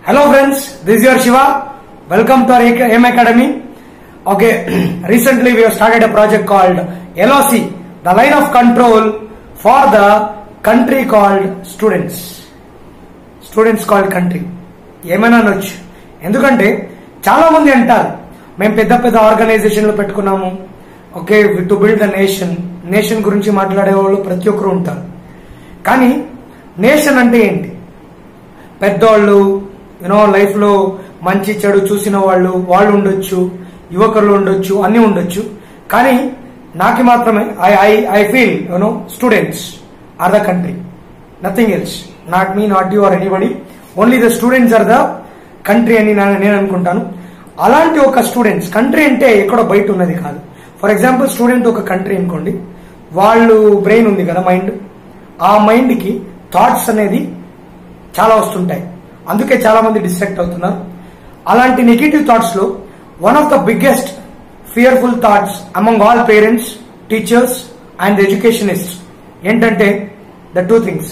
Hello friends, this is your Shiva. Welcome to our AM Academy. Okay, recently we have started a project called LOC, the line of control for the country called students. Students called country ఏమైనా అనొచ్చు ఎందుకంటే చాలా మంది అంటారు మేము పెద్ద పెద్ద ఆర్గనైజేషన్లు పెట్టుకున్నాము okay to build the nation nation గురించి మాట్లాడే వాళ్ళు ప్రతి ఒక్కరు ఉంటారు కానీ నేషన్ అంటే ఏంటి పెద్దోళ్ళు యూనో లైఫ్ లో మంచి చెడు చూసిన వాళ్ళు వాళ్ళు ఉండొచ్చు యువకులు ఉండొచ్చు అన్ని ఉండొచ్చు కానీ నాకు మాత్రమే I I I feel you know students are the country nothing else not me not you are anybody only the students are the country అని నా- నేను అనుకుంటాను అలాంటి ఒక స్టూడెంట్స్ కంట్రీ అంటే ఎక్కడో బయట ఉన్నది కాదు ఫర్ ఎగ్జాంపుల్ స్టూడెంట్ ఒక కంట్రీ అనుకోండి వాళ్ళు బ్రెయిన్ ఉంది కదా మైండ్ ఆ మైండ్ కి థాట్స్ అనేది చాలా వస్తుంటాయి అందుకే చాలా మంది డిస్ట్రాక్ట్ అవుతున్నారు అలాంటి నెగిటివ్ థాట్స్ లో one of the biggest fearful thoughts among all parents teachers and educationist ఏంటంటే ద టూ థింగ్స్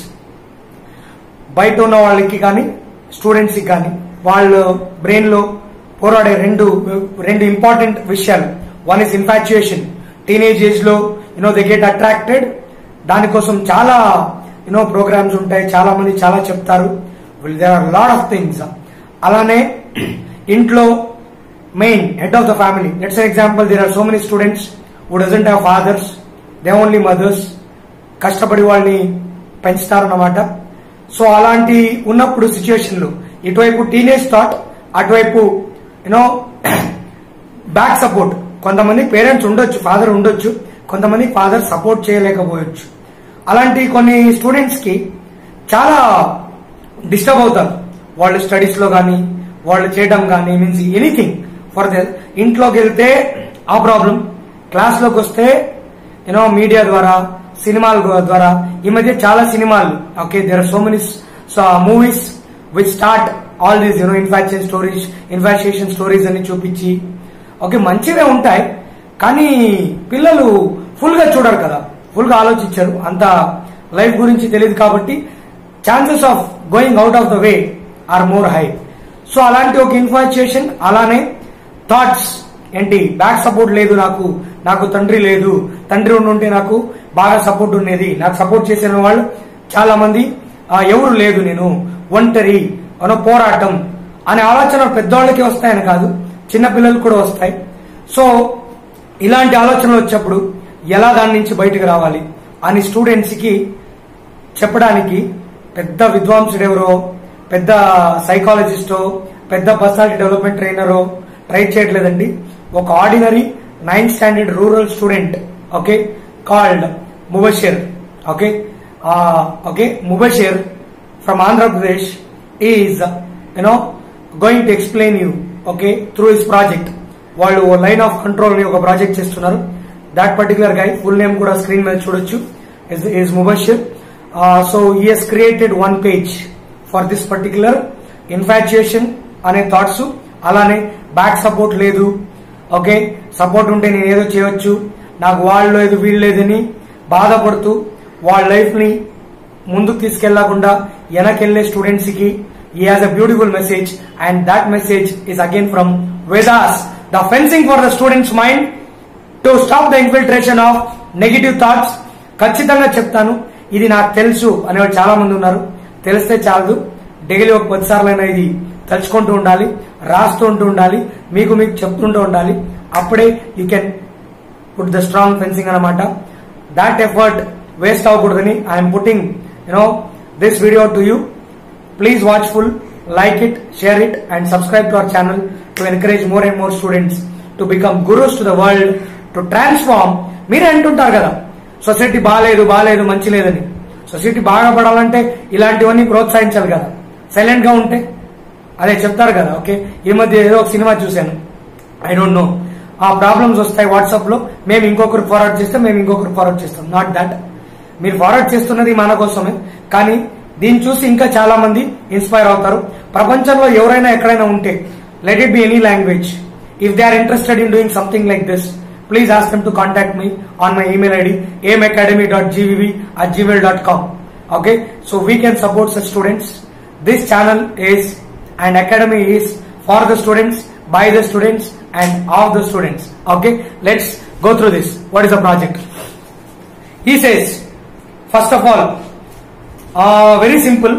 బయట ఉన్న వాళ్ళకి కానీ స్టూడెంట్స్ కి కానీ వాళ్ళ బ్రెయిన్ లో పోరాడే రెండు రెండు ఇంపార్టెంట్ విషయాలు one is infatuation teenage age లో యునో దే గెట్ అట్రాక్టెడ్ దానికోసం చాలా యునో ప్రోగ్రామ్స్ ఉంటాయి చాలా మంది చాలా చెప్తారు there are lot of things అలానే ఇంట్లో main head of the family let's example there are so many students who doesn't have fathers they only mothers కష్టపడి వాళ్ళని పెంచుతారన్నమాట సో అలాంటి ఉన్నప్పుడు సిచ్యుయేషన్ లో ఇటువైపు టీనేజ్ థాట్ అటువైపు యూనో బ్యాక్ సపోర్ట్ కొంతమంది పేరెంట్స్ ఉండొచ్చు ఫాదర్ ఉండొచ్చు కొంతమంది ఫాదర్ సపోర్ట్ చేయలేకపోవచ్చు అలాంటి కొన్ని స్టూడెంట్స్ కి చాలా డిస్టర్బ్ అవుతారు వాళ్ళు స్టడీస్ లో కానీ వాళ్ళు చేయడం కానీ మీన్స్ ఎనీథింగ్ ఫర్ ద ఇంట్లోకి వెళ్తే ఆ ప్రాబ్లం క్లాస్ లోకి వస్తే యూనో మీడియా ద్వారా సినిమాల ద్వారా ఈ మధ్య చాలా సినిమాలు okay there are so many movies which start all these you know infatuation stories infatuation stories అని చూపించి ఓకే మంచివే ఉంటాయి కానీ పిల్లలు ఫుల్ గా చూడరు కదా ఫుల్ గా ఆలోచించారు అంత లైఫ్ గురించి తెలియదు కాబట్టి chances of going out of the way are more high so అలాంటి ఒక ఇన్ఫార్చుయేషన్ అలానే థాట్స్ ఏంటి బ్యాక్ సపోర్ట్ లేదు నాకు నాకు తండ్రి లేదు తండ్రి ఉండుంటే నాకు బాగా సపోర్ట్ ఉండేది నాకు సపోర్ట్ చేసిన వాళ్ళు చాలా మంది "ఆ, ఎవరు లేదు నేను ఒంటరి అనో పోరాటం అనే ఆలోచన పెద్దవాళ్ళకి వస్తాయని కాదు చిన్న పిల్లలకు కూడా వస్తాయి సో ఇలాంటి ఆలోచనలు వచ్చినప్పుడు ఎలా దాని నుంచి బయటకు రావాలి అని స్టూడెంట్స్ కి చెప్పడానికి పెద్ద విద్వాంసుడు ఎవరో పెద్ద సైకాలజిస్టో పెద్ద పర్సనాలిటీ డెవలప్మెంట్ ట్రైనరో ట్రై చేయట్లేదండి ఒక ordinary ninth standard rural student okay called ముబషిర్ okay okay ముబషిర్ from Andhra Pradesh is you know going to explain you okay through his project వాళ్ళు లైన్ ఆఫ్ కంట్రోల్ ని ఒక ప్రాజెక్ట్ చేస్తున్నారు that particular guy full name కూడా screen మీద చూడొచ్చు is ముబషిర్ so ఈ Hess created one page for this particular infatuation అనే thoughts అలానే బ్యాక్ సపోర్ట్ లేదు ఓకే సపోర్ట్ ఉంటే నేను ఏదో చేయొచ్చు నాకు వాళ్ళు లేదు వీళ్ళు లేదని బాధపడుతూ వాళ్ళ లైఫ్ ని ముందుకు తీసుకెళ్లకుండా వెనకెళ్లే స్టూడెంట్స్ కి ఈ has a beautiful message and that message is again from Vedas the fencing for the students mind to stop the infiltration of negative thoughts ఖచ్చితంగా చెప్తాను ఇది నాకు తెలుసు అనేవాళ్ళు చాలా మంది ఉన్నారు తెలిస్తే చాలదు డైలీ ఒక పది సార్లైనా ఇది తలుచుకుంటూ ఉండాలి రాస్తూ ఉంటూ ఉండాలి మీకు మీకు చెప్తుంటూ ఉండాలి అప్పుడే you can put the strong fencing అనమాట దాట్ ఎఫర్ట్ వేస్ట్ అవ్వకూడదని I'm putting you know this video to you please watch full like it share it and subscribe to our channel to encourage more and more students to become gurus to the world to transform మీరే అంటుంటారు కదా society బాగాలేదు బాగాలేదు మంచి లేదని society బాగా పడాలంటే ఇలాంటివన్నీ ప్రోత్సహించాలి కదా సైలెంట్ గా ఉంటే అదే చెప్తారు కదా ఓకే ఈ మధ్య ఏదో ఒక సినిమా చూశాను ఐ డోంట్ నో ఆ ప్రాబ్లమ్స్ వస్తాయి వాట్సాప్ లో మేము ఇంకొకరికి ఫార్వర్డ్ చేస్తే మేము ఇంకొకరికి ఫార్వర్డ్ చేస్తాం నాట్ దట్ మీరు ఫార్వర్డ్ చేస్తున్నది మన కోసమే కానీ దీన్ని చూసి ఇంకా చాలా మంది ఇన్స్పైర్ అవుతారు ప్రపంచంలో ఎవరైనా ఎక్కడైనా ఉంటే let it be any language if they are interested in doing something like this please ask them to contact me on my email ID AM academy dot GVV at Gmail dot com okay so we can support such students this channel is and academy is for the students by the students and of the students okay let's go through this what is the project he says first of all very simple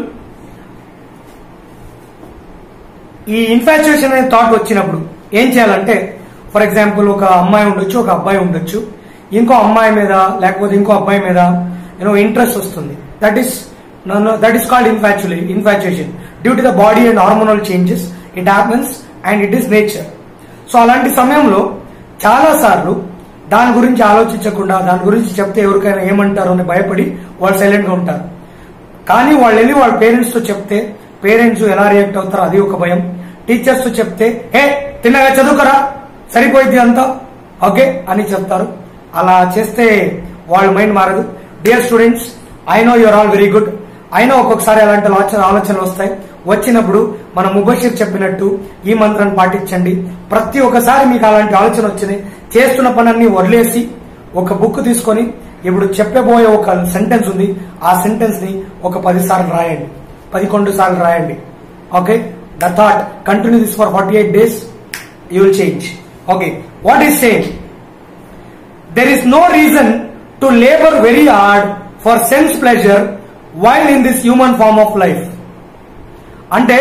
ఈ infatuation అనే thought వచ్చినప్పుడు ఏం చేయాలంటే for example ఒక అమ్మాయి ఉండొచ్చు ఒక అబ్బాయి ఉండొచ్చు ఇంకో అమ్మాయి మీద లేకపోతే ఇంకో అబ్బాయి మీద యూనో ఇంట్రెస్ట్ వస్తుంది that is that is called ఇన్ఫాచులే infatuation due to the body and hormonal changes it happens and it is nature so అలాంటి సమయంలో చాలా సార్లు దాని గురించి ఆలోచించకుండా దాని గురించి చెప్తే ఎవరికైనా ఏమంటారో అని భయపడి వాళ్ళు సైలెంట్ గా ఉంటారు కానీ వాళ్ళు వెళ్ళి వాళ్ళ పేరెంట్స్ తో చెప్తే పేరెంట్స్ ఎలా రియాక్ట్ అవుతారో అది ఒక భయం టీచర్స్ తో చెప్తే హే తిన్నగా చదువుకరా సరిపోయింది అంతా ఓకే అని చెప్తారు అలా చేస్తే వాళ్ళ మైండ్ మారదు dear students I know your all very good అయినా ఒక్కొక్కసారి అలాంటి ఆలోచన ఆలోచనలు వస్తాయి వచ్చినప్పుడు మన ముబషీర్ చెప్పినట్టు ఈ మంత్రాన్ని పాటించండి ప్రతి ఒక్కసారి మీకు అలాంటి ఆలోచన వచ్చింది చేస్తున్న పనన్నీ వదిలేసి ఒక బుక్ తీసుకొని ఇప్పుడు చెప్పబోయే ఒక సెంటెన్స్ ఉంది ఆ సెంటెన్స్ ని ఒక పది సార్లు రాయండి పదకొండు సార్లు రాయండి okay the thought continue this for forty eight days you will change okay what is same there is no reason to labor very hard for sense pleasure while in this human form of life అంటే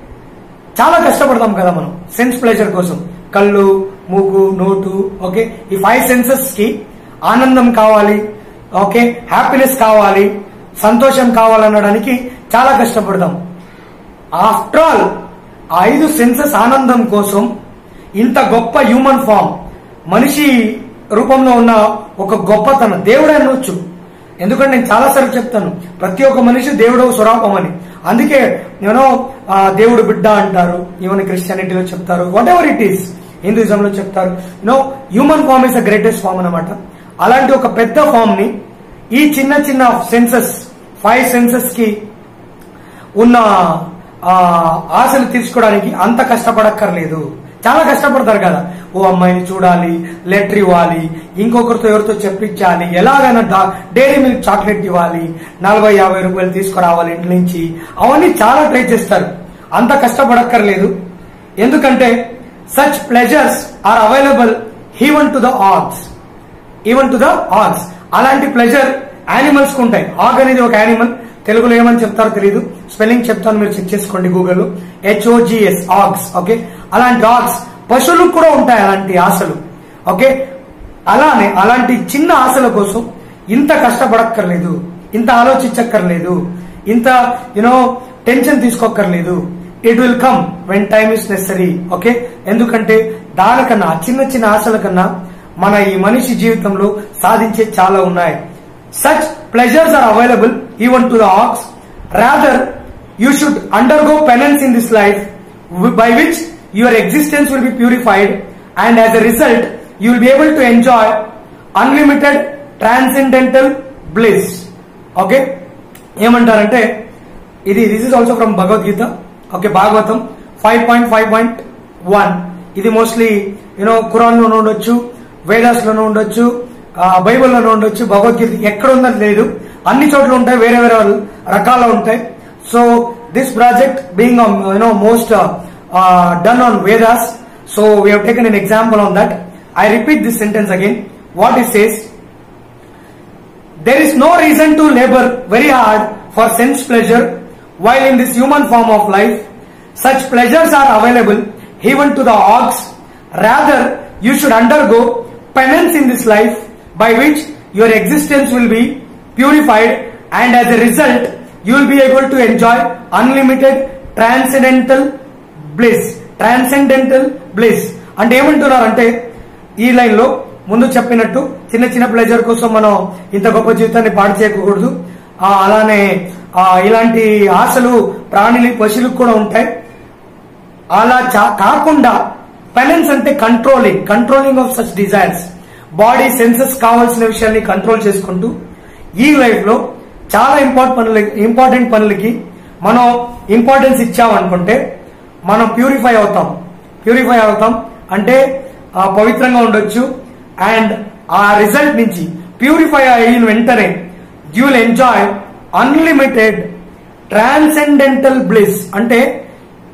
చాలా కష్టపడతాం కదా మనం sense pleasure కోసం కళ్ళు మూకు నోటు okay ఈ five senses కి ఆనందం కావాలి ఓకే హ్యాపీనెస్ కావాలి సంతోషం కావాలనడానికి చాలా కష్టపడతాం ఆఫ్టర్ ఆల్ ఆ ఐదు సెన్సెస్ ఆనందం కోసం ఇంత గొప్ప హ్యూమన్ ఫామ్ మనిషి రూపంలో ఉన్న ఒక గొప్పతనం దేవుడే అనొచ్చు ఎందుకంటే నేను చాలా సార్లు చెప్తాను ప్రతి ఒక్క మనిషి దేవుడు స్వరూపం అని అందుకే యూనో దేవుడు బిడ్డ అంటారు ఈవెన్ క్రిస్టియానిటీలో చెప్తారు వాట్ ఎవర్ ఇట్ ఈస్ హిందూయిజంలో చెప్తారు you know human form is the greatest form అనమాట అలాంటి ఒక పెద్ద ఫామ్ ని ఈ చిన్న చిన్న సెన్సెస్ ఫైవ్ సెన్సెస్ కి ఉన్న ఆ, ఆశలు తీర్చుకోవడానికి అంత కష్టపడక్కర్లేదు చాలా కష్టపడతారు కదా ఓ అమ్మాయిని చూడాలి లెటర్ ఇవ్వాలి ఇంకొకరితో ఎవరితో చెప్పించాలి ఎలాగైనా డా- డైరీ మిల్క్ చాక్లెట్ ఇవ్వాలి నలభై యాభై రూపాయలు తీసుకురావాలి ఇంటి నుంచి అవన్నీ చాలా ట్రై చేస్తారు అంత కష్టపడక్కర్లేదు ఎందుకంటే such pleasures are available even to the hogs even to the hogs అలాంటి ప్లెజర్ యానిమల్స్ కు ఉంటాయి ఆగ్ అనేది ఒక యానిమల్ తెలుగులో ఏమని చెప్తారో తెలియదు స్పెల్లింగ్ చెప్తాను మీరు చెక్ చేసుకోండి గూగుల్లో హెచ్ఓజిఎస్ ఆగ్స్ ఓకే అలాంటి ఆగ్స్ పశువులకు కూడా ఉంటాయి అలాంటి ఆశలు ఓకే అలానే అలాంటి చిన్న ఆశల కోసం ఇంత కష్టపడక్కర్లేదు ఇంత ఆలోచించక్కర్లేదు ఇంత యునో టెన్షన్ తీసుకోక్కర్లేదు it will come when time is necessary okay ఎందుకంటే దానికన్నా ఆ చిన్న చిన్న ఆశల కన్నా మన ఈ మనిషి జీవితంలో సాధించే చాలా ఉన్నాయి such pleasures are available even to the hogs rather you should undergo penance in this life by which your existence will be purified and as a result you will be able to enjoy unlimited transcendental bliss okay ఏమంటారంటే ఇది this is also from Bhagavad Gita okay Bhagavatam five point five point one ఇది mostly you know Quran లోనే ఉండొచ్చు వేదాస్ లోనే ఉండొచ్చు బైబిల్లోనే ఉండొచ్చు భగవద్గీత ఎక్కడ ఉందని లేదు అన్ని చోట్ల ఉంటాయి వేరే వేరే రకాల ఉంటాయి so this project being you know most done on Vedas so we have taken an example on that I repeat this sentence again what is says There is no reason to labor very hard for sense pleasure while in this human form of life. Such pleasures are available even to the ox. Rather, you should undergo penance in this life by which your existence will be purified and as a result, you will be able to enjoy unlimited transcendental bliss. Transcendental bliss. అంటే ఏమంటున్నారంటే ఈ line లో ముందు చెప్పినట్టు చిన్న చిన్న pleasure కోసం మనం ఇంత గొప్ప జీవితాన్ని పాడు చేయకూడదు ఆ, అలానే ఆ, ఇలాంటి ఆశలు ప్రాణులు పశువులకు కూడా ఉంటాయి అలా చా- కాకుండా పెనెన్స్ అంటే controlling controlling of such desires body senses కావాల్సిన విషయాన్ని కంట్రోల్ చేసుకుంటూ ఈ లైఫ్ లో చాలా ఇంపార్టెంట్ పనులు ఇంపార్టెంట్ పనులకి మనం ఇంపార్టెన్స్ ఇచ్చామనుకుంటే మనం ప్యూరిఫై అవుతాం ప్యూరిఫై అవుతాం అంటే ఆ, పవిత్రంగా ఉండొచ్చు అండ్ ఆ రిజల్ట్ నుంచి ప్యూరిఫై అయిన వెంటనే you will enjoy unlimited transcendental bliss అంటే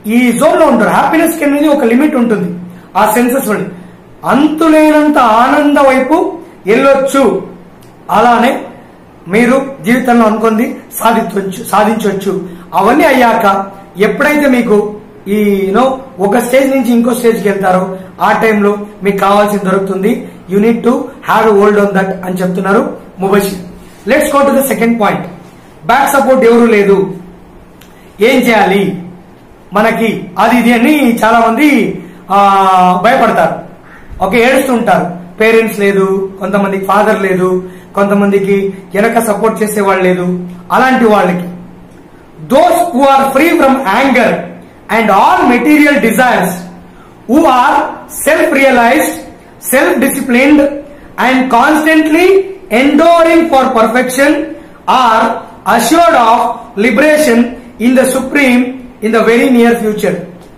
ఈ జోన్ లో ఉంటారు హ్యాపీనెస్ కి అనేది ఒక లిమిట్ ఉంటుంది ఆ సెన్సెస్ వల్ల అంతులేనంత ఆనంద వైపు వెళ్ళొచ్చు అలానే మీరు జీవితంలో అనుకుంది సాధించవచ్చు సాధించవచ్చు అవన్నీ అయ్యాక ఎప్పుడైతే మీకు ఈ యూనో ఒక స్టేజ్ నుంచి ఇంకో స్టేజ్కి వెళ్తారో ఆ టైంలో మీకు కావాల్సింది దొరుకుతుంది you need to have hold on that అని చెప్తున్నారు Mubashir let's go to the second point back support ఎవరు లేదు ఏం చేయాలి మనకి అది ఇది అని చాలా మంది ఆ, భయపడతారు ఓకే ఏడుస్తుంటారు పేరెంట్స్ లేదు కొంతమందికి ఫాదర్ లేదు కొంతమందికి వెనక సపోర్ట్ చేసే వాళ్ళు లేదు అలాంటి వాళ్ళకి those who are free from anger and all material desires, who are self-realized, self-disciplined and constantly enduring for perfection are assured of liberation in the supreme in the very near future.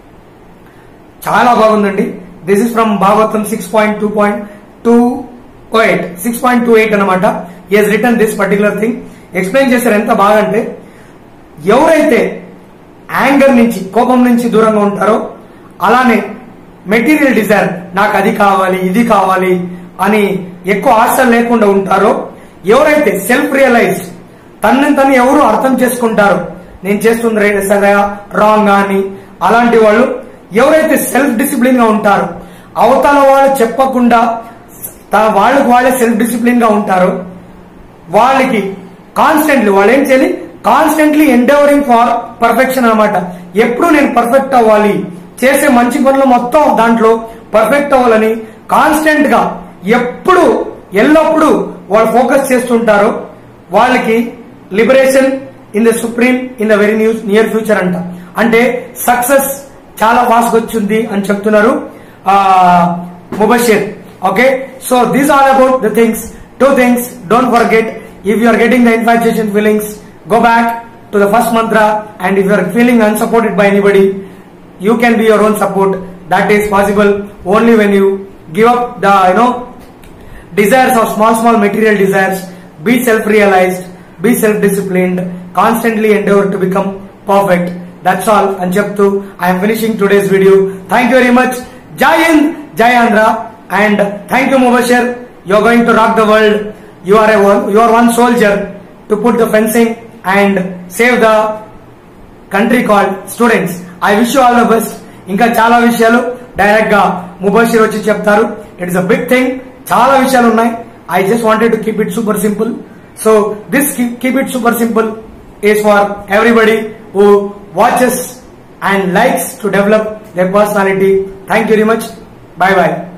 చాలా బాగుందండి this is from Bhagavatam six point two point two eight six point two eight అనమాట is return this particular thing explain చేశారు ఎంత బాగంటే ఎవరైతే anger నుంచి కోపం నుంచి దూరంగా ఉంటారో అలానే మెటీరియల్ డిజైర్ నాకు అది కావాలి ఇది కావాలి అని ఎక్కువ ఆశలు లేకుండా ఉంటారో ఎవరైతే సెల్ఫ్ రియలైజ్డ్ తనని తను ఎవరు అర్థం చేసుకుంటారో నేను చేస్తుంది రే- సరిగా రాంగ్ అని అలాంటి వాళ్ళు ఎవరైతే సెల్ఫ్ డిసిప్లిన్ గా ఉంటారో అవతల వాళ్ళు చెప్పకుండా త- వాళ్ళకి వాళ్ళే సెల్ఫ్ డిసిప్లిన్ గా ఉంటారో వాళ్ళకి కాన్స్టెంట్లీ వాళ్ళు ఏం చేయాలి కాన్స్టెంట్లీ ఎండవరింగ్ ఫార్ పర్ఫెక్షన్ అన్నమాట ఎప్పుడు నేను పర్ఫెక్ట్ అవ్వాలి చేసే మంచి పనులు మొత్తం దాంట్లో పర్ఫెక్ట్ అవ్వాలని కాన్స్టెంట్ గా ఎప్పుడు ఎల్లప్పుడూ వాళ్ళు ఫోకస్ చేస్తుంటారో వాళ్ళకి liberation in the supreme in the very news near future అంట అంటే సక్సెస్ చాలా ఫాస్ట్ వచ్చింది అని చెప్తున్నారు Mubashir okay so these are about the things two things don't forget if you are getting the infatuation feelings go back to the first mantra and if you are feeling unsupported by anybody you can be your own support that is possible only when you give up the you know desires of small small material desires be self realized be self disciplined constantly endeavor to become perfect that's all and చెప్తూ i am finishing today's video thank you very much jai hind jai andhra and thank you mubashir you are going to rock the world you are a one, you are one soldier to put the fencing and save the country call students I wish all the best ఇంకా చాలా విషయాలు direct గా ముబషిర్ వచ్చి చెప్తారు it is a big thing చాలా విషయాలు ఉన్నాయి I just wanted to keep it super simple so this keep it super simple is for everybody who watches and likes to develop their personality thank you very much bye by